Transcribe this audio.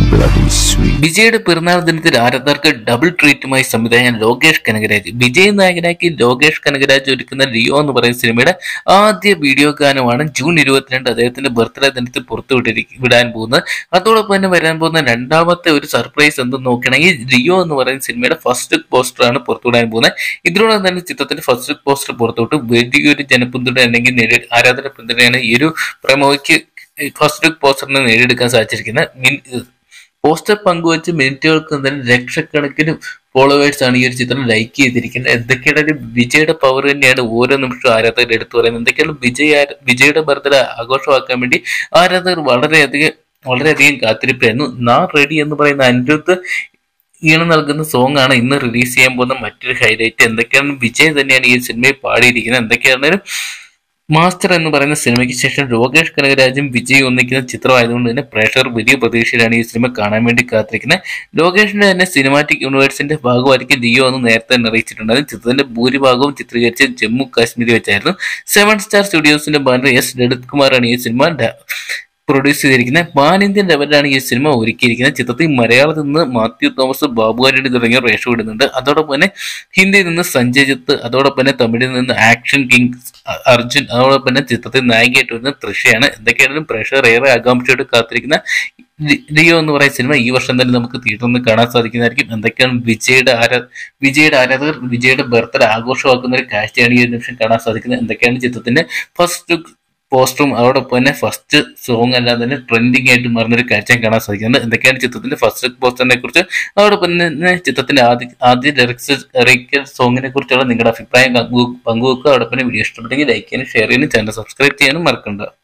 bloody sweet. വിജയുടെ പിറന്നാൾ ദിനത്തിൽ ആരാധകർക്ക് ഡബിൾ ട്രീറ്റുമായി സംവിധായകൻ ലോകേഷ് കനകരാജ് വിജയ് നായകനാക്കി ലോകേഷ് കനകരാജ് ഒരുക്കുന്ന ലിയോ എന്ന് പറയുന്ന സിനിമയുടെ ആദ്യ വീഡിയോ ഗാനമാണ് ജൂൺ ഇരുപത്തിരണ്ട് അദ്ദേഹത്തിന്റെ ബർത്ത്ഡേ ദിനത്തിൽ പുറത്തുവിട്ടിരിക്കും വിടാൻ പോകുന്നത് അതോടൊപ്പം തന്നെ വരാൻ പോകുന്ന രണ്ടാമത്തെ ഒരു സർപ്രൈസ് എന്തെന്ന് നോക്കുകയാണെങ്കിൽ ലിയോ എന്ന് പറയുന്ന സിനിമയുടെ ഫസ്റ്റ് ലുക്ക് പോസ്റ്ററാണ് പുറത്തുവിടാൻ പോകുന്നത് ഇതിനോടൊപ്പം തന്നെ ചിത്രത്തിന്റെ ഫസ്റ്റ് ലുക്ക് പോസ്റ്റർ പുറത്തുവിട്ട് വലിയൊരു ജനപിന്തുണ അല്ലെങ്കിൽ നേടി ആരാധന പിന്തുണയാണ് ഈ ഒരു പ്രമോയ്ക്ക് ഫസ്റ്റ് ലുക്ക് പോസ്റ്ററിനെ നേടിയെടുക്കാൻ സാധിച്ചിരിക്കുന്നത് മിൻ- പോസ്റ്റർ പങ്കുവച്ച് മിനിറ്റുകൾക്ക് തന്നെ ലക്ഷക്കണക്കിന് ഫോളോവേഴ്സ് ആണ് ഈ ഒരു ചിത്രം ലൈക്ക് ചെയ്തിരിക്കുന്നത് എന്തൊക്കെയാണ് ഒരു വിജയുടെ പവർ തന്നെയാണ് ഓരോ നിമിഷവും ആരാധകർ എടുത്തു പറയുന്നത് എന്തൊക്കെയാണ് വിജയ് ആര- വിജയുടെ ബർത്ത്ഡേ ആഘോഷമാക്കാൻ വേണ്ടി ആരാധകർ വളരെയധികം വളരെയധികം കാത്തിരിപ്പായിരുന്നു നാ റെഡി എന്ന് പറയുന്ന അനിരുദ്ധ് ഈണം നൽകുന്ന സോങ് ആണ് ഇന്ന് റിലീസ് ചെയ്യാൻ പോകുന്ന മറ്റൊരു ഹൈലൈറ്റ് എന്തൊക്കെയാണ് വിജയ് തന്നെയാണ് ഈ സിനിമയിൽ പാടിയിരിക്കുന്നത് എന്തൊക്കെയാണ് മാസ്റ്റർ എന്ന് പറയുന്ന സിനിമയ്ക്ക് ശേഷം ലോകേഷ് കനകരാജും വിജയ് ഒന്നിക്കുന്ന ചിത്രമായതുകൊണ്ട് തന്നെ പ്രേക്ഷകർ വലിയ പ്രതീക്ഷയിലാണ് ഈ സിനിമ കാണാൻ വേണ്ടി കാത്തിരിക്കുന്നത് ലോകേഷിന്റെ തന്നെ സിനിമാറ്റിക് യൂണിവേഴ്സിന്റെ ഭാഗമായിരിക്കും ലിയോ എന്ന് നേരത്തെ തന്നെ അറിയിച്ചിട്ടുണ്ടായിരുന്നു ചിത്രത്തിന്റെ ഭൂരിഭാഗവും ചിത്രീകരിച്ച് ജമ്മു കാശ്മീരിൽ വെച്ചായിരുന്നു സെവൻ സ്റ്റാർ സ്റ്റുഡിയോസിന്റെ ബാനർ എസ് ലളിത് കുമാറാണ് ഈ സിനിമ ഡ- പ്രൊഡ്യൂസ് ചെയ്തിരിക്കുന്നത് പാൻ ഇന്ത്യൻ ലെവലിലാണ് ഈ സിനിമ ഒരുക്കിയിരിക്കുന്നത് ചിത്രത്തിൽ മലയാളത്തിൽ നിന്ന് മാത്യു തോമസ് ബാബുകാരി തുടങ്ങിയ റേഷോ ഇടുന്നുണ്ട് അതോടൊപ്പം തന്നെ ഹിന്ദിയിൽ നിന്ന് സഞ്ജയ് ദത്ത് അതോടൊപ്പം തന്നെ തമിഴിൽ നിന്ന് ആക്ഷൻ കിങ് അ- അർജുൻ അതോടൊപ്പം തന്നെ ചിത്രത്തിൽ നായികയായിട്ട് വരുന്ന തൃഷയാണ് എന്തൊക്കെയാണെങ്കിലും പ്രേക്ഷകർ ഏറെ ആകാംക്ഷയോട് കാത്തിരിക്കുന്ന ലി- ലിയോ എന്ന് പറയുന്ന സിനിമ ഈ വർഷം തന്നെ നമുക്ക് തിയേറ്ററിൽ നിന്ന് കാണാൻ സാധിക്കുന്നതായിരിക്കും എന്തൊക്കെയാണ് വിജയുടെ ആരാ വിജയുടെ ആരാധകർ വിജയുടെ ബർത്ത്ഡേ ആഘോഷമാക്കുന്ന ഒരു കാഴ്ചയാണ് ഈ ഒരു നിമിഷം കാണാൻ സാധിക്കുന്നത് എന്തൊക്കെയാണ് ചിത്രത്തിന്റെ ഫസ്റ്റ് ലുക്ക് പോസ്റ്ററും അതോടൊപ്പം തന്നെ ഫസ്റ്റ് സോങ് എല്ലാം തന്നെ ട്രെൻഡിങ് ആയിട്ട് മാറുന്നൊരു കാഴ്ച കാണാൻ സാധിക്കുന്നുണ്ട് എന്തൊക്കെയാണ് ചിത്രത്തിന്റെ ഫസ്റ്റ് ലുക്ക് പോസ്റ്ററിനെ കുറിച്ച് അതോടൊപ്പം തന്നെ ചിത്രത്തിന്റെ ആദ്യ ആദ്യ ഡയറക്ടർ സോങ്ങിനെ കുറിച്ചുള്ള നിങ്ങളുടെ അഭിപ്രായം പങ്കു- പങ്കുവെക്കുക അതോടൊപ്പം തന്നെ വീഡിയോ ഇഷ്ടപ്പെട്ടെങ്കിൽ ലൈക്ക് ചെയ്യാനും ഷെയർ ചെയ്യാനും ചാനൽ സബ്സ്ക്രൈബ് ചെയ്യാനും മറക്കണ്ട